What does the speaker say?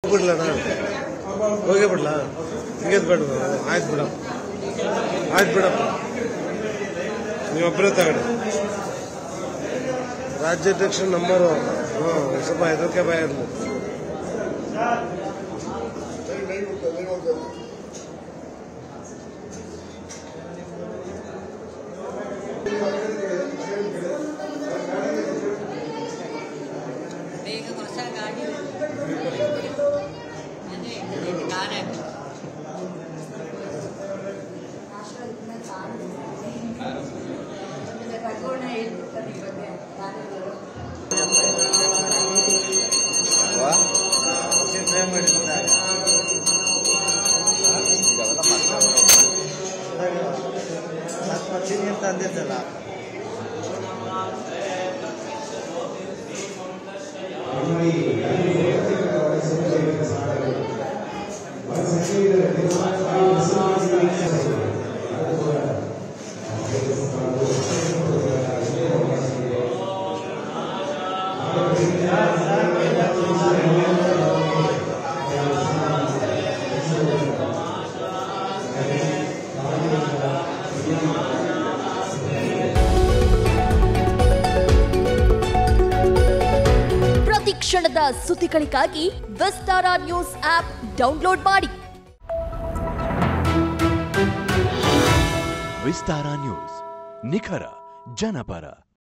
ಬಿಡ್ಲಣ್ಣ ಹೋಗೇ ಬಿಡ್ಲಾ ಹಿಂಗೇದ್ ಬೇಡ ಆಯ್ತು ಬಿಡಪ್ಪ ಆಯ್ತು ಬಿಡಪ್ಪ ನೀವೊಬ್ಬರೇ ತಗಡಿ ರಾಜ್ಯಾಧ್ಯಕ್ಷ ನಂಬರು ಹಾಂ ಸ್ವಲ್ಪ ಹೆದರಿಕೆ ಭಯ ಇರಲಿ ಬೇಗ ಹೊಸ ಗಾಡಿ ಅದೇ ಇದು ಗಾರೆ ಅಂತ ಅಂದಿದ್ದಲ್ಲ ಪ್ರತಿ ಕ್ಷಣದ ಸುದ್ದಿಗಳಿಗಾಗಿ ವಿಸ್ತಾರ ನ್ಯೂಸ್ ಆಪ್ ಡೌನ್ಲೋಡ್ ಮಾಡಿ ವಿಸ್ತಾರ ನ್ಯೂಸ್ ನಿಖರ ಜನಪರ